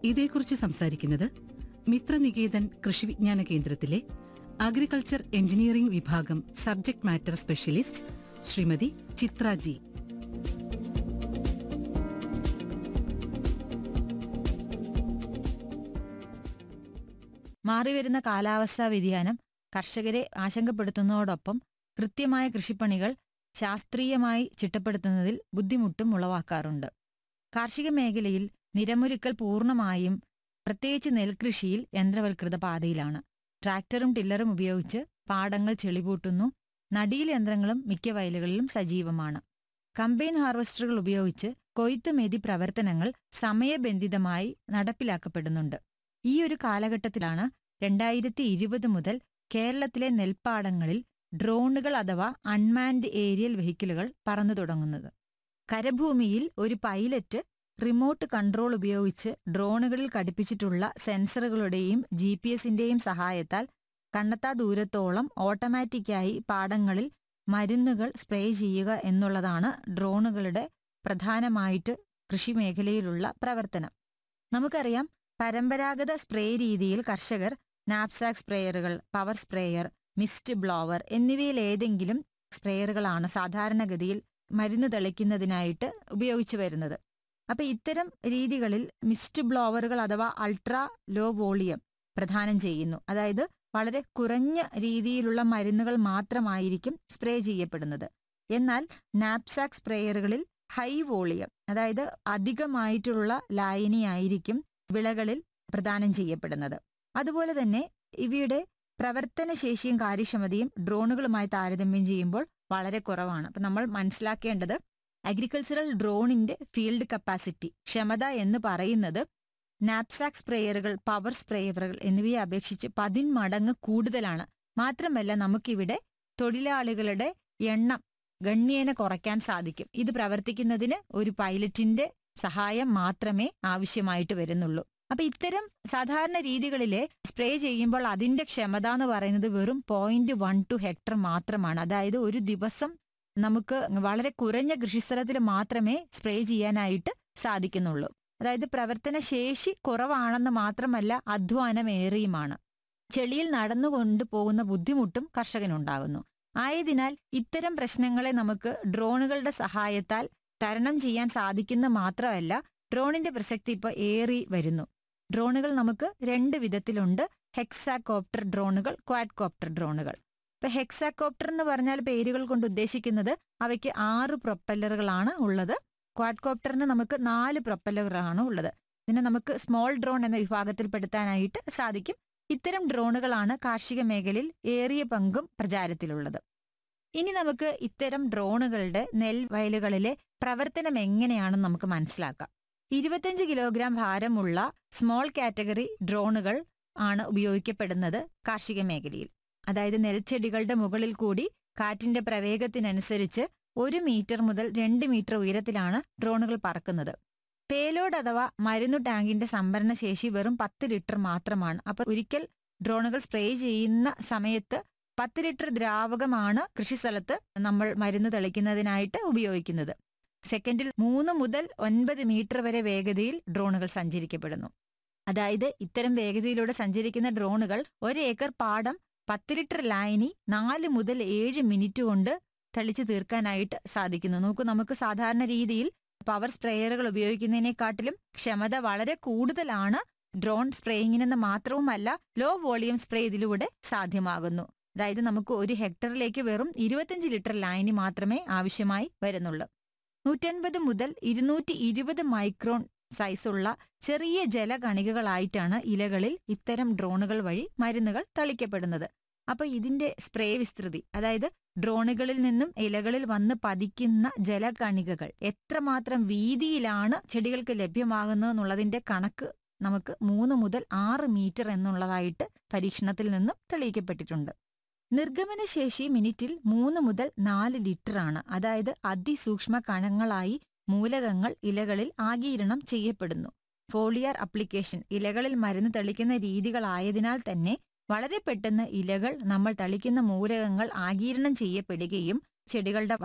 ഇതേക്കുറിച്ച് സംസാരിക്കുന്നത് മിത്രനികേതൻ കൃഷി വിജ്ഞാന കേന്ദ്രത്തിലെ അഗ്രികൾച്ചർ എഞ്ചിനീയറിംഗ് വിഭാഗം subject matter specialist Shrimati Chitra G മാറിവരുന്ന കാലാവസ്ഥാ വ്യതിയാനം കർഷകരെ ആശങ്കപ്പെടുത്തുന്നതോടൊപ്പം കൃത്യമായ കൃഷിപ്പണികൾ ശാസ്ത്രീയമായി ചിട്ടപ്പെടുത്തുന്നതിൽ ബുദ്ധിമുട്ടും ഉളവാക്കാറുണ്ട് കാർഷിക മേഖലയിൽ നിരമൊരുക്കൽ പൂർണ്ണമായും പ്രത്യേകിച്ച് നെൽകൃഷിയിൽ യന്ത്രവൽകൃത പാതയിലാണ് ട്രാക്ടറും ടില്ലറും ഉപയോഗിച്ച് പാടങ്ങൾ ചെളിപൂട്ടുന്നു നടീൽ യന്ത്രങ്ങളും മിക്ക വയലുകളിലും സജീവമാണ് കമ്പൈൻ ഹാർവസ്റ്ററുകൾ ഉപയോഗിച്ച് കൊയ്ത്ത് മെതി പ്രവർത്തനങ്ങൾ സമയബന്ധിതമായി നടപ്പിലാക്കപ്പെടുന്നുണ്ട് ഈ ഒരു കാലഘട്ടത്തിലാണ് രണ്ടായിരത്തി ഇരുപത് മുതൽ കേരളത്തിലെ നെൽപ്പാടങ്ങളിൽ ഡ്രോണുകൾ അഥവാ അൺമാൻഡ് ഏരിയൽ വെഹിക്കിളുകൾ പറന്നു തുടങ്ങുന്നത് കരഭൂമിയിൽ ഒരു പൈലറ്റ് റിമോട്ട് കൺട്രോൾ ഉപയോഗിച്ച് ഡ്രോണുകളിൽ ഘടിപ്പിച്ചിട്ടുള്ള സെൻസറുകളുടെയും ജി പി എസിന്റെയും സഹായത്താൽ കണ്ടെത്താ ദൂരത്തോളം ഓട്ടോമാറ്റിക്കായി പാടങ്ങളിൽ മരുന്നുകൾ സ്പ്രേ ചെയ്യുക എന്നുള്ളതാണ് ഡ്രോണുകളുടെ പ്രധാനമായിട്ട് കൃഷിമേഖലയിലുള്ള പ്രവർത്തനം നമുക്കറിയാം പരമ്പരാഗത സ്പ്രേ രീതിയിൽ കർഷകർ നാപ്സാക് സ്പ്രേയറുകൾ പവർ സ്പ്രേയർ മിസ്റ്റ് ബ്ലോവർ എന്നിവയിൽ ഏതെങ്കിലും സ്പ്രേയറുകളാണ് സാധാരണഗതിയിൽ മരുന്ന് തെളിക്കുന്നതിനായിട്ട് ഉപയോഗിച്ചു വരുന്നത് അപ്പൊ ഇത്തരം രീതികളിൽ മിസ്റ്റ് ബ്ലോവറുകൾ അഥവാ അൾട്രാ ലോ വോളിയം പ്രദാനം ചെയ്യുന്നു അതായത് വളരെ കുറഞ്ഞ രീതിയിലുള്ള മരുന്നുകൾ മാത്രമായിരിക്കും സ്പ്രേ ചെയ്യപ്പെടുന്നത് എന്നാൽ നാപ്സാക് സ്പ്രേയറുകളിൽ ഹൈ വോളിയം അതായത് അധികമായിട്ടുള്ള ലായനിയായിരിക്കും വിളകളിൽ പ്രദാനം ചെയ്യപ്പെടുന്നത് അതുപോലെ തന്നെ ഇവയുടെ പ്രവർത്തനശേഷിയും കാര്യക്ഷമതയും ഡ്രോണുകളുമായി താരതമ്യം ചെയ്യുമ്പോൾ വളരെ കുറവാണ് അപ്പൊ നമ്മൾ മനസ്സിലാക്കേണ്ടത് അഗ്രികൾച്ചറൽ ഡ്രോണിന്റെ ഫീൽഡ് കപ്പാസിറ്റി ക്ഷമത എന്ന് പറയുന്നത് നാപ്സാക് സ്പ്രേയറുകൾ പവർ സ്പ്രേയറുകൾ എന്നിവയെ അപേക്ഷിച്ച് പതിന്മടങ്ങ് കൂടുതലാണ് മാത്രമല്ല നമുക്കിവിടെ തൊഴിലാളികളുടെ എണ്ണം ഗണ്യേന കുറയ്ക്കാൻ സാധിക്കും ഇത് പ്രവർത്തിക്കുന്നതിന് ഒരു പൈലറ്റിന്റെ സഹായം മാത്രമേ ആവശ്യമായിട്ട് വരുന്നുള്ളൂ അപ്പൊ ഇത്തരം സാധാരണ രീതികളിലെ സ്പ്രേ ചെയ്യുമ്പോൾ അതിന്റെ ക്ഷമത എന്ന് പറയുന്നത് വെറും പോയിന്റ് വൺ ടു ഹെക്ടർ മാത്രമാണ് അതായത് ഒരു ദിവസം നമുക്ക് വളരെ കുറഞ്ഞ കൃഷിസ്ഥലത്തിൽ മാത്രമേ സ്പ്രേ ചെയ്യാനായിട്ട് സാധിക്കുന്നുള്ളൂ അതായത് പ്രവർത്തന ശേഷി കുറവാണെന്ന് മാത്രമല്ല അധ്വാനമേറിയുമാണ് ചെളിയിൽ നടന്നുകൊണ്ട് പോകുന്ന ബുദ്ധിമുട്ടും കർഷകനുണ്ടാകുന്നു ആയതിനാൽ ഇത്തരം പ്രശ്നങ്ങളെ നമുക്ക് ഡ്രോണുകളുടെ സഹായത്താൽ തരണം ചെയ്യാൻ സാധിക്കുന്ന മാത്രമല്ല ഡ്രോണിന്റെ പ്രസക്തി ഇപ്പോൾ ഏറി വരുന്നു ഡ്രോണുകൾ നമുക്ക് രണ്ട് വിധത്തിലുണ്ട് ഹെക്സാകോപ്റ്റർ ഡ്രോണുകൾ ക്വാഡ്കോപ്റ്റർ ഡ്രോണുകൾ ഇപ്പൊ ഹെക്സാകോപ്റ്റർ എന്ന് പറഞ്ഞാൽ പേരുകൾ കൊണ്ട് ഉദ്ദേശിക്കുന്നത് അവയ്ക്ക് ആറ് പ്രൊപ്പല്ലറുകളാണ് ഉള്ളത് ക്വാഡ്കോപ്റ്ററിന് നമുക്ക് നാല് പ്രൊപ്പല്ലറുകളാണ് ഉള്ളത് ഇതിനെ നമുക്ക് സ്മോൾ ഡ്രോൺ എന്ന വിഭാഗത്തിൽപ്പെടുത്താനായിട്ട് സാധിക്കും ഇത്തരം ഡ്രോണുകളാണ് കാർഷിക മേഖലയിൽ ഏറിയ പങ്കും പ്രചാരത്തിലുള്ളത് ഇനി നമുക്ക് ഇത്തരം ഡ്രോണുകളുടെ നെൽവയലുകളിലെ പ്രവർത്തനം എങ്ങനെയാണെന്ന് നമുക്ക് മനസ്സിലാക്കാം ഇരുപത്തിയഞ്ച് കിലോഗ്രാം ഭാരമുള്ള സ്മോൾ കാറ്റഗറി ഡ്രോണുകൾ ആണ് ഉപയോഗിക്കപ്പെടുന്നത് കാർഷിക മേഖലയിൽ അതായത് നെൽച്ചെടികളുടെ മുകളിൽ കൂടി കാറ്റിന്റെ പ്രവേഗത്തിനനുസരിച്ച് ഒരു മീറ്റർ മുതൽ രണ്ട് മീറ്റർ ഉയരത്തിലാണ് ഡ്രോണുകൾ പറക്കുന്നത് പേലോഡ് അഥവാ മരുന്നു ടാങ്കിന്റെ സംഭരണ ശേഷി വെറും പത്ത് ലിറ്റർ മാത്രമാണ് അപ്പൊ ഒരിക്കൽ ഡ്രോണുകൾ സ്പ്രേ ചെയ്യുന്ന സമയത്ത് പത്ത് ലിറ്റർ ദ്രാവകമാണ് കൃഷിസ്ഥലത്ത് നമ്മൾ മരുന്ന് തെളിക്കുന്നതിനായിട്ട് ഉപയോഗിക്കുന്നത് സെക്കൻഡിൽ മൂന്ന് മുതൽ ഒൻപത് മീറ്റർ വരെ വേഗതയിൽ ഡ്രോണുകൾ സഞ്ചരിക്കപ്പെടുന്നു അതായത് ഇത്തരം വേഗതയിലൂടെ സഞ്ചരിക്കുന്ന ഡ്രോണുകൾ ഒരു ഏക്കർ പാടം പത്ത് ലിറ്റർ ലായനി നാല് മുതൽ ഏഴ് മിനിറ്റ് കൊണ്ട് തെളിച്ചു തീർക്കാനായിട്ട് സാധിക്കുന്നു നോക്കൂ നമുക്ക് സാധാരണ രീതിയിൽ പവർ സ്പ്രേയറുകൾ ഉപയോഗിക്കുന്നതിനെക്കാട്ടിലും ക്ഷമത വളരെ കൂടുതലാണ് ഡ്രോൺ സ്പ്രേയിങ്ങിനെന്ന് മാത്രവുമല്ല ലോ വോളിയം സ്പ്രേ ഇതിലൂടെ സാധ്യമാകുന്നു അതായത് നമുക്ക് ഒരു ഹെക്ടറിലേക്ക് വെറും ഇരുപത്തിയഞ്ച് ലിറ്റർ ലൈനി മാത്രമേ ആവശ്യമായി വരുന്നുള്ളൂ നൂറ്റൻപത് മുതൽ ഇരുന്നൂറ്റി ഇരുപത് മൈക്രോൺ സൈസുള്ള ചെറിയ ജലകണികകളായിട്ടാണ് ഇലകളിൽ ഇത്തരം ഡ്രോണുകൾ വഴി മരുന്നുകൾ തളിക്കപ്പെടുന്നത് അപ്പൊ ഇതിന്റെ സ്പ്രേ വിസ്തൃതി അതായത് ഡ്രോണുകളിൽ നിന്നും ഇലകളിൽ വന്ന് പതിക്കുന്ന ജലകണികകൾ എത്രമാത്രം വീതിയിലാണ് ചെടികൾക്ക് ലഭ്യമാകുന്നത് എന്നുള്ളതിന്റെ കണക്ക് നമുക്ക് മൂന്ന് മുതൽ ആറ് മീറ്റർ എന്നുള്ളതായിട്ട് പരീക്ഷണത്തിൽ നിന്നും തെളിയിക്കപ്പെട്ടിട്ടുണ്ട് നിർഗമനശേഷി മിനിറ്റിൽ മൂന്ന് മുതൽ നാല് ലിറ്റർ ആണ് അതായത് അതിസൂക്ഷ്മ കണങ്ങളായി മൂലകങ്ങൾ ഇലകളിൽ ആഗീരണം ചെയ്യപ്പെടുന്നു ഫോളിയാർ അപ്ലിക്കേഷൻ ഇലകളിൽ മരുന്ന് തളിക്കുന്ന രീതികളായതിനാൽ തന്നെ വളരെ പെട്ടെന്ന് ഇലകൾ നമ്മൾ തളിക്കുന്ന മൂലകങ്ങൾ ആഗീരണം ചെയ്യപ്പെടുകയും ചെടികളുടെ